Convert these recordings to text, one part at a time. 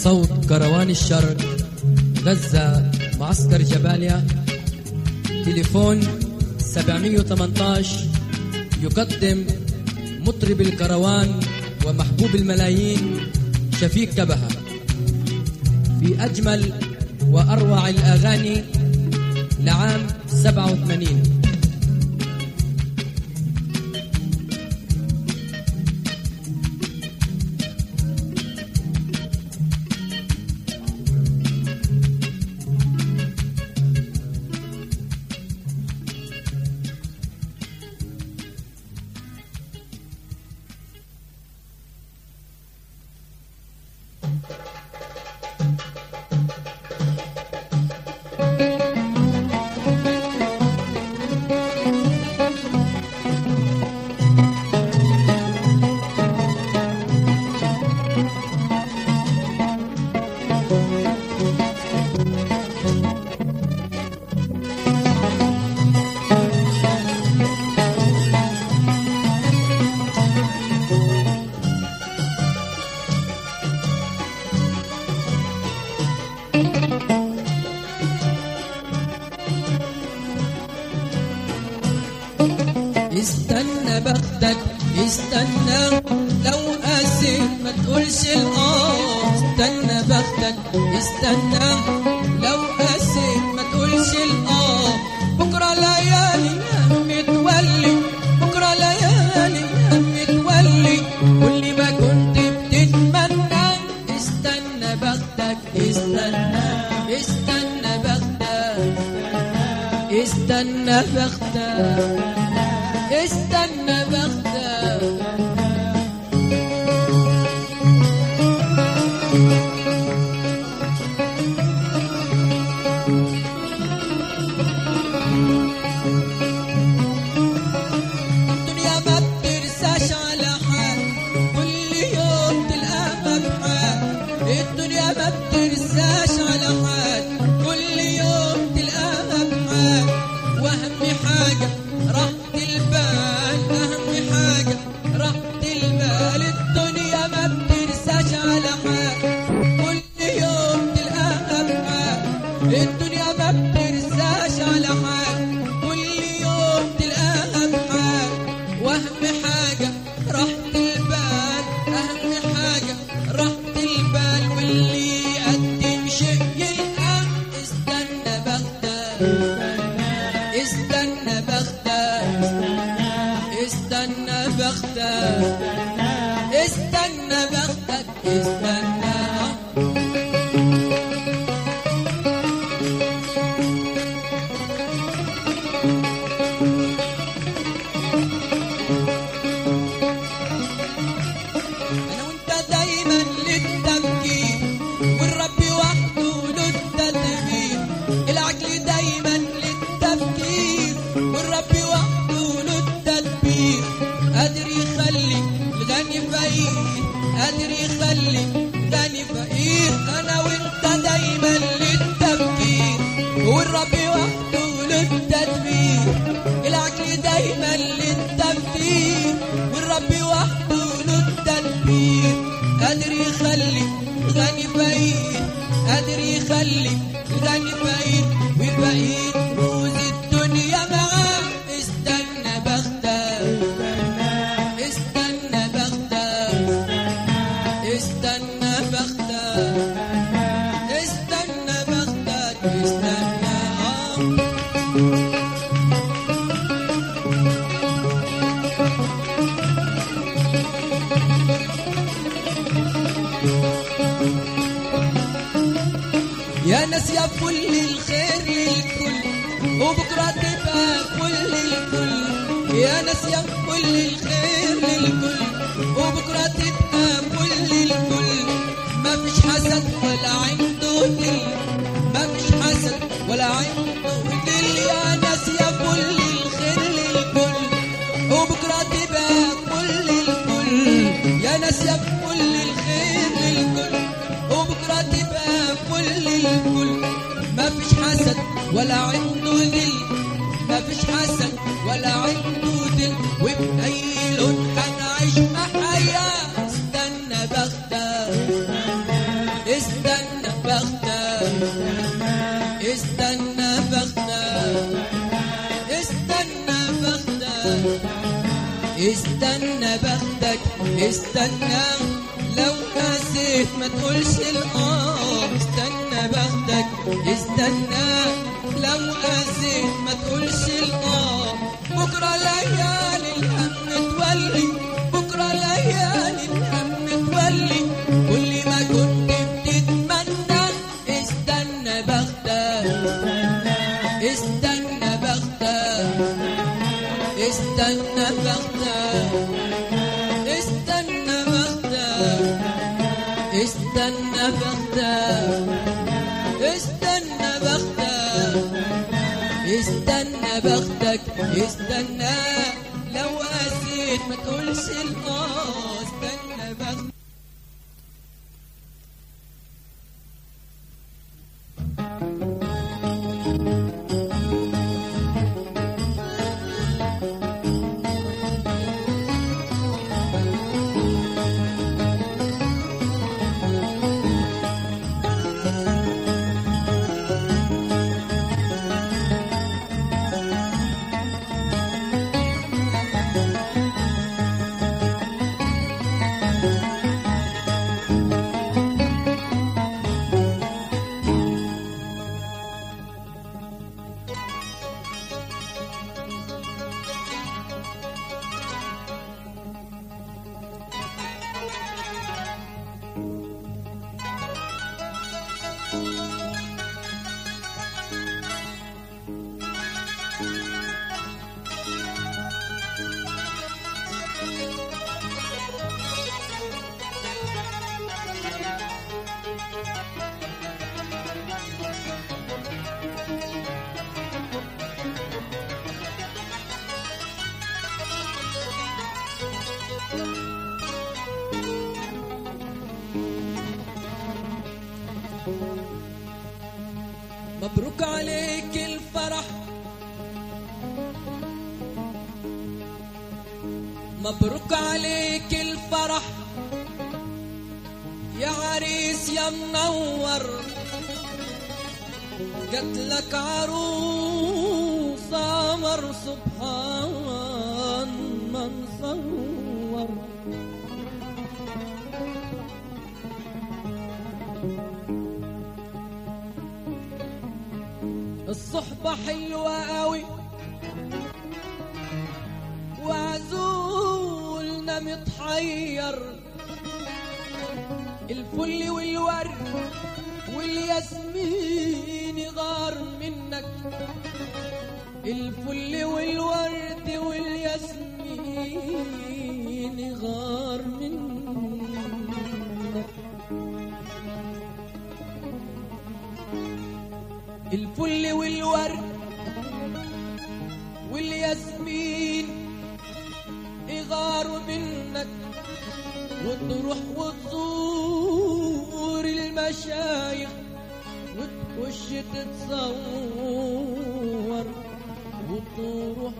صوت كروان الشرق غزة معسكر جباليا تليفون 718 يقدم مطرب الكروان ومحبوب الملايين شفيق كبهة في أجمل وأروع الأغاني لعام 87 استنى بختك استنى لو قاسيت ما تقولش الاه استنى بختك استنى لو قاسيت ما تقولش الاه بكره ليالي هم تولي بكره ليالي هم تولي كل ما كنت بتتمنى استنى بختك استنى استنى بختك استنى بختك استنى بختك الدنيا ما بترساش على حال كل يوم تلقاها بحال الدنيا ما بترساش على حال كل يوم تلقاها بحال واهم حاجة راحة البال اهم حاجة راحة البال الدنيا ما بترساش على حال كل يوم تلقاها بحال الدنيا ما بترساش على حال كل يوم تلقاها بحال واهم حاجة راحة البال أهم حاجة راحة البال واللي يقدم شيء يلقى استنى بختك استنى بختك استنى بختك استنى بختك استنى انا وانت دايما للتفكير والرب وحده له التدبير العقل دايما للتفكير والرب وحده له التدبير قادر يخلي الغني فقير قادر يخلي الغني فقير انا وانت دايما للتفكير والرب وحده له التدبير العقل دايما للتفكير والرب وحده له التدبير قادر يخلي غني فقير قادر يخلي غني فقير والفقير كنوز الدنيا معاه استنى بختك استنى بختك استنى بختك استنى بختك استنى آه. يا ناس يا كل الخير للكل وبكرة تبقى كل الكل يا ناس يا كل الخير للكل وبكرة تبقى كل الكل ما فيش حسد ولا عنده دل ما فيش حسد ولا عنده دل يا ناس يا كل الخير للكل وبكرة تبقى كل الكل يا ناس يا كل الخير للكل وبكرة تبقى كل الكل ما فيش حسد ولا عنده ذل ما فيش حسد ولا عنده ذل وبأي لون هنعيش محيا استنى بختك استنى استنى بختك استنى لو نسيت ما تقولش الآه استنى بختك استنى لو نسيت ما تقولش الآه بكرة ليالي الهم تولي بكرة ليالي الهم تولي كل ما كنت بتتمنى استنى بختك استنى بختك استنى بختك استنى بختك استنى بختك استنى بختك استنى بختك استنى لو قسيت ما تقولش الاه استنى بختك مبروك عليك الفرح مبروك عليك الفرح يا عريس يا منور قتلك عروسة مر سبحان من صور الصحبة حلوة قوي وعزولنا متحير الفل والورد والياسمين غار منك الفل والورد والياسمين غار منك الفل والورد والياسمين يغاروا منك وتروح وتزور المشايخ وتخش تتصور وتروح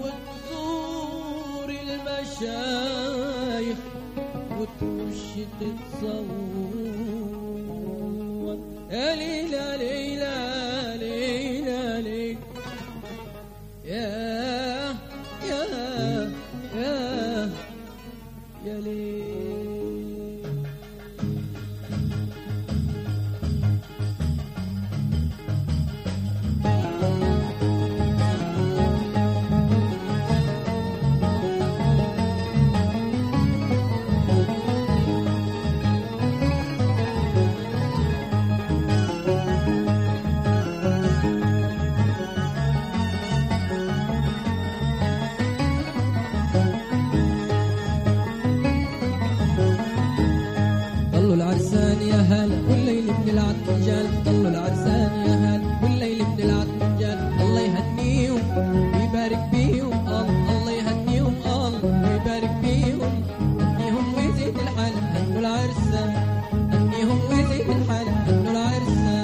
وتزور المشايخ وتخش تتصور يا ليلى ليلى ليلى ليلى يا يا يا يا ليل ضلوا العرسان يا هلا والليل بنلعب رجال ضلوا العرسان يا هلا والليل بنلعب رجال الله يهنيهم ويبارك بيهم الله الله يهنيهم الله ويبارك بيهم هنيهم ويزيد الحال هنوا العرسان هنيهم ويزيد الحال هنوا العرسان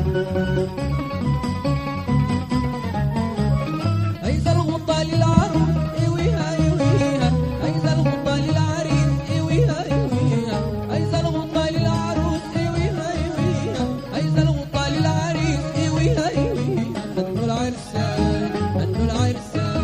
عايزة الغطة للعروس ايويها ايويها عايزة الغطة للعريس ايويها ايويها عايزة الغطة للعروس ايويها ايويها عايزة الغطة للعريس ايويها ايويها هنو العرسان هنو العرسان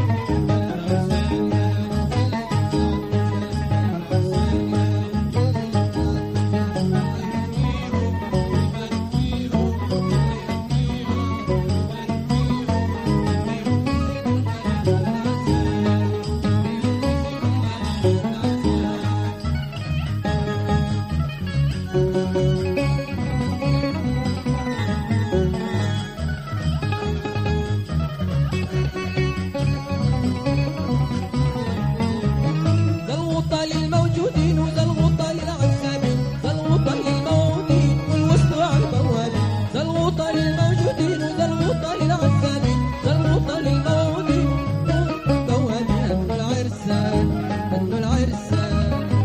ذا الغطى للموجودين وذا الغطى للعسابين ذا الغطى للموجودين والوسط على البوابين ذا الغطى للموجودين وذا الغطى للعسابين ذا الغطى للموجودين بوابين هنو العرسان هنو العرسان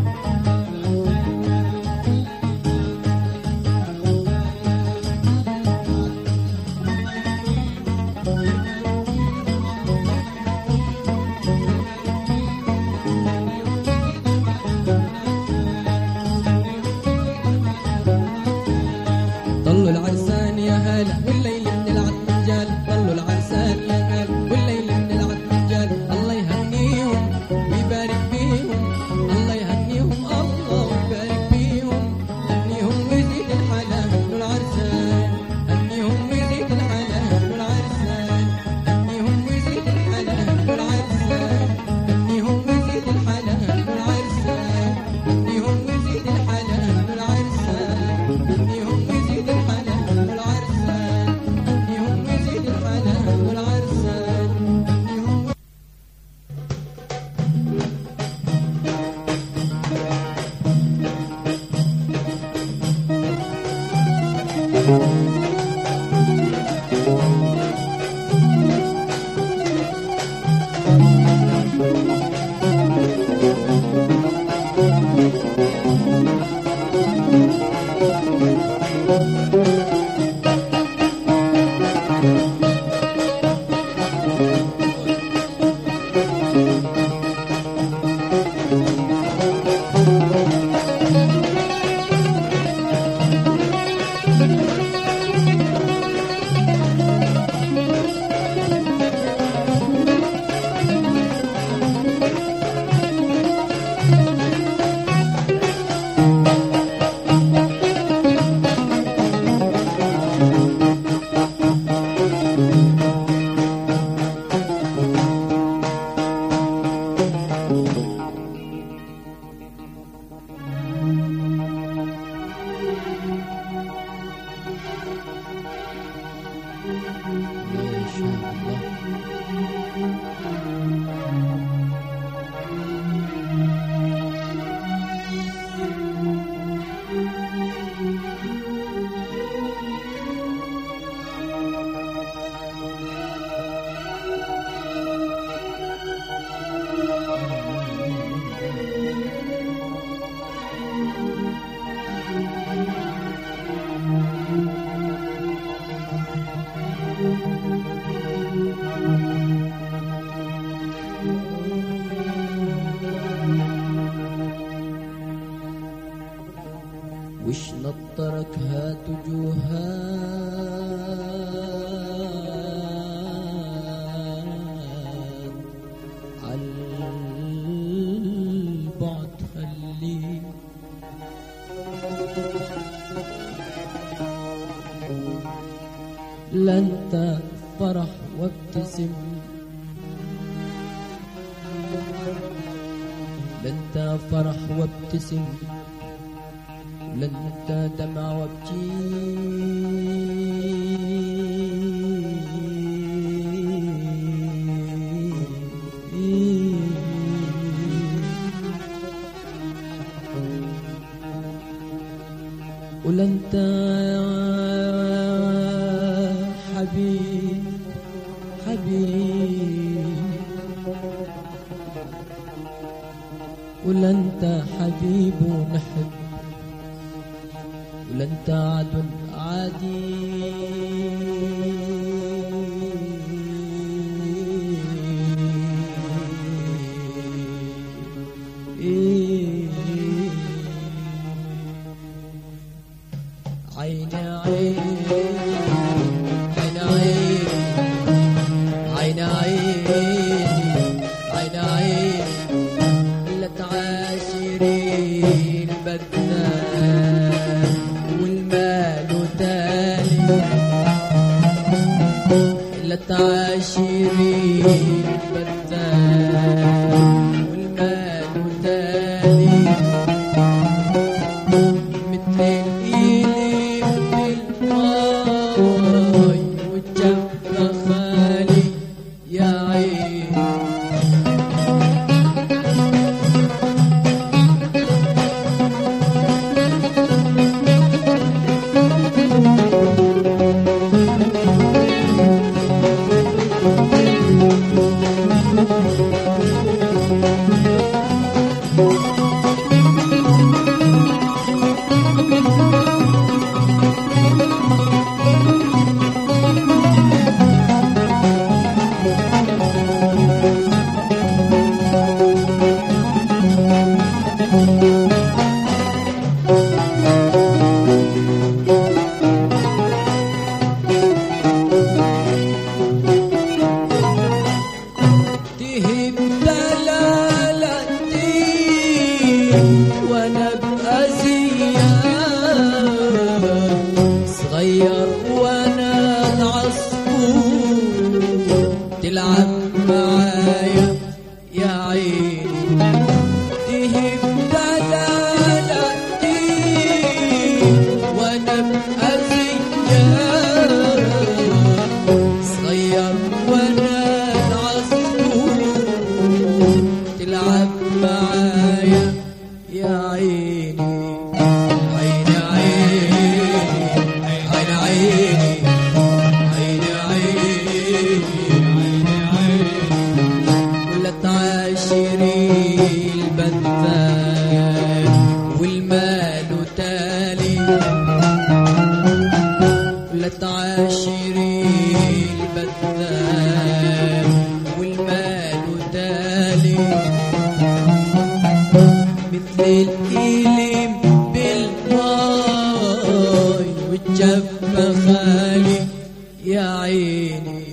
ضلوا العرسان يا هلا والليل بنلعب رجال ضلوا العرسان يا هلا والليل بنلعب رجال الله يهنيهم ويبارك فيهم الله يهنيهم الله ويبارك فيهم هنيهم ويزيد الحلا هنوا العرسان هنيهم ويزيد الحلا هنوا العرسان هنيهم ويزيد الحلا هنوا العرسان هنيهم ويزيد الحلا هنوا العرسان هنيهم ويزيد الحلا هنوا العرسان هنيهم ويزيد الحلا هنوا العرسان هنيهم ويزيد الحلا هنوا العرسان هنيهم ما شاء الله وش نطرك هات جوهان عالبعد خليه لا انت فرح وابتسم لا انت فرح وابتسم لا انت دمع وابكي ولا انت حبيب حبيب ولا انت حبيب ونحب ولا انت عدو عين عين عين عين عين عين عين عين لا تعاشري البدان والمال تالي لا تعاشري البدان والمال تالي مثل الإيلي مثل الماي والجنب خالي يا عين تهب دلالتي وانا بأزيان صغير وانا العصفور تلعب معايا يا عيني تهب دلالتي وانا بأزيان صغير وانا العصفور تلعب معايا يا عيني عين عيني عين عيني عين عيني عين عيني ولا تعاشري البنات والمال تالي لا تعاشري البذاب والمال تالي مثل الإيلم بالماي والجف خالي يا عيني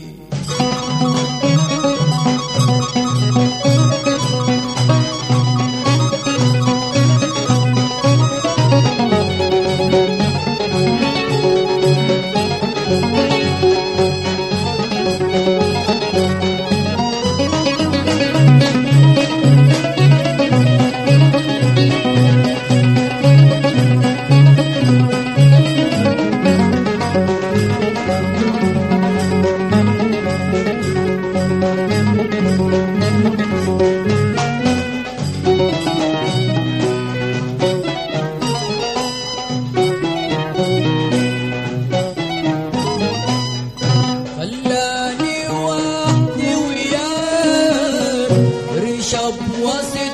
خلاني وحدي وياك رشب وسط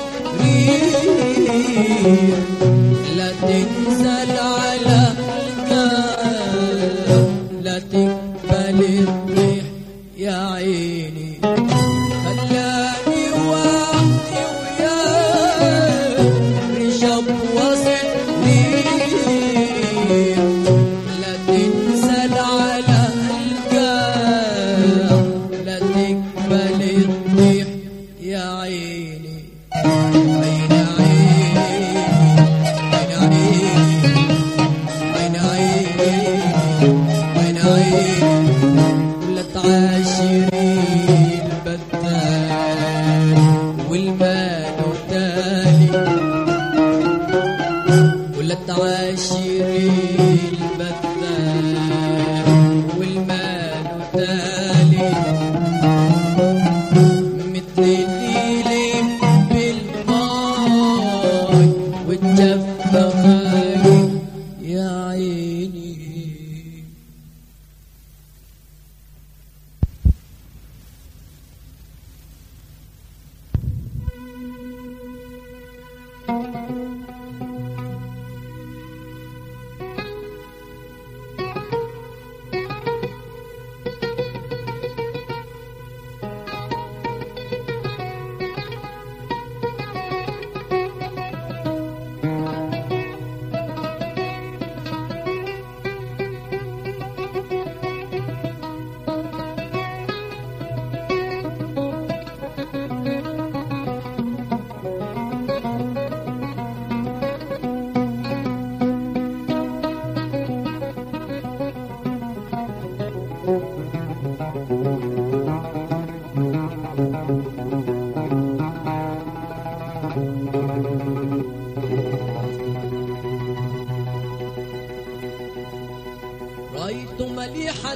ريح لا تنزل على القلب لا تقبل الريح يا عيني خلاني وحدي وياك رشب وسط ريح لا تنزل على القلب لا تقبل الطيح يا عيني عين عيني عين عيني عين عيني عين عيني ولا تعاشري البتال والمال تالي ولا تعاشري البذاب والمال تالي مثل الإيلم بالماي والجف خالي يا عيني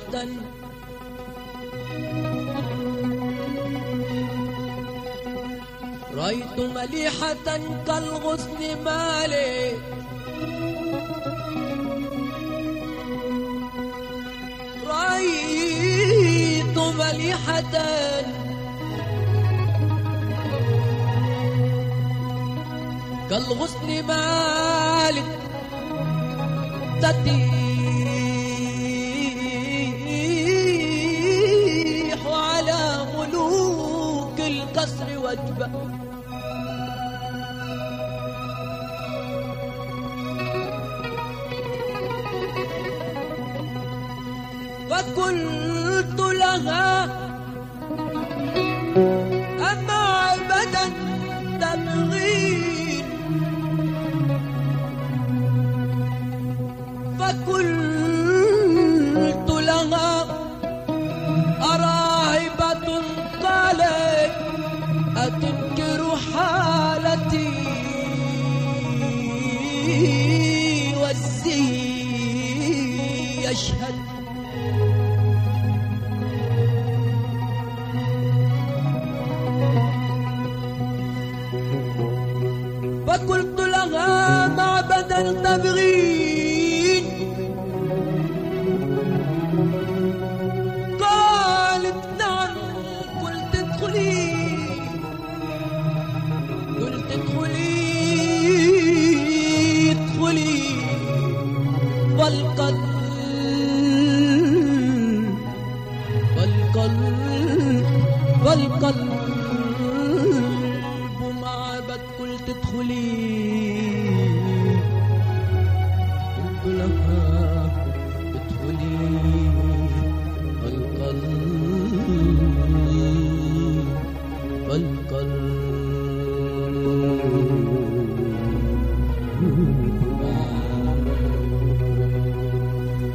رأيت مليحة كالغصن مالي رأيت مليحة كالغصن مالك تتيح على ملوك القصر وجبه فقلت لها أما أبدا تبغين فقلت لها أراهبة قالت أتنكر حالتي والزي يشهد فقلت لها معبدا تبغين قالت نعم قلت ادخلي قلت ادخلي ادخلي والقلب والقلب والقلب معبد قلت ادخلي قلت لها ادخلي والقلب والقلب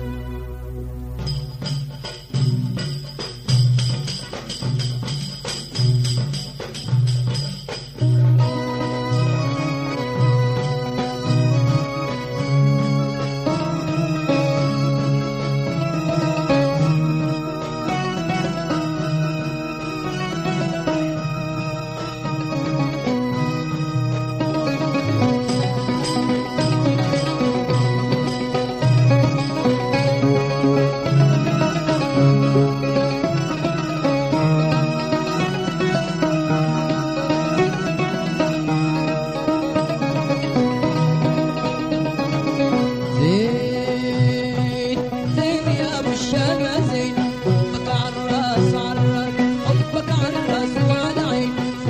زين زين يا ابو الشامة زين حبك على الراس على الراس حبك على الراس وعلى العين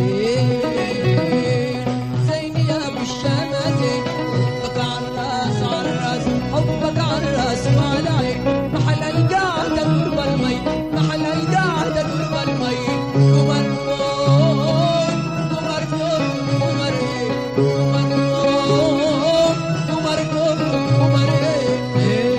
زين زين يا ابو الشامة زين حبك على الراس على الراس حبك على الراس وعلى العين محل القعدة قرب المي محل القعدة قرب المي قمر فوق قمر فوق قمر ايه قمر فوق قمر فوق قمر ايه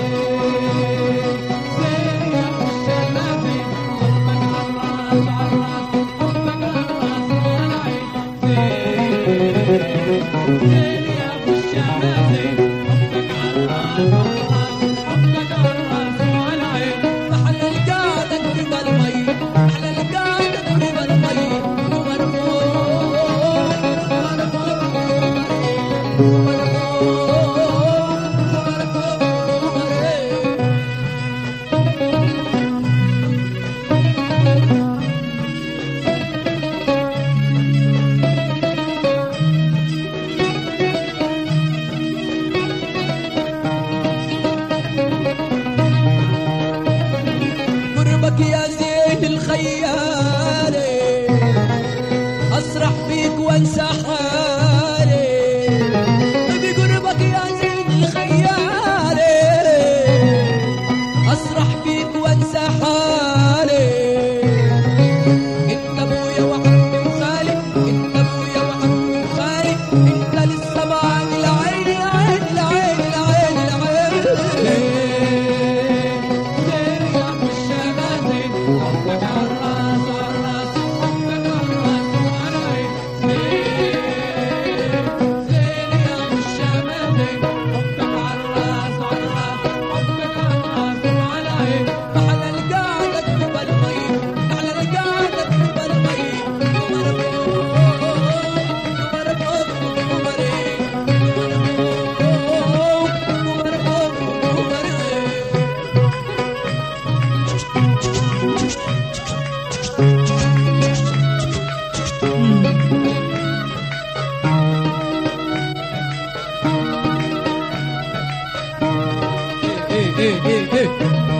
محل القعدة قرب المي محل القعدة قرب المي قمر فوق قمر فوق قمر فوق قمر فوق قمر ايه قربك يا زين الخيالي اسرح فيك وانسى حالي إيه إيه إيه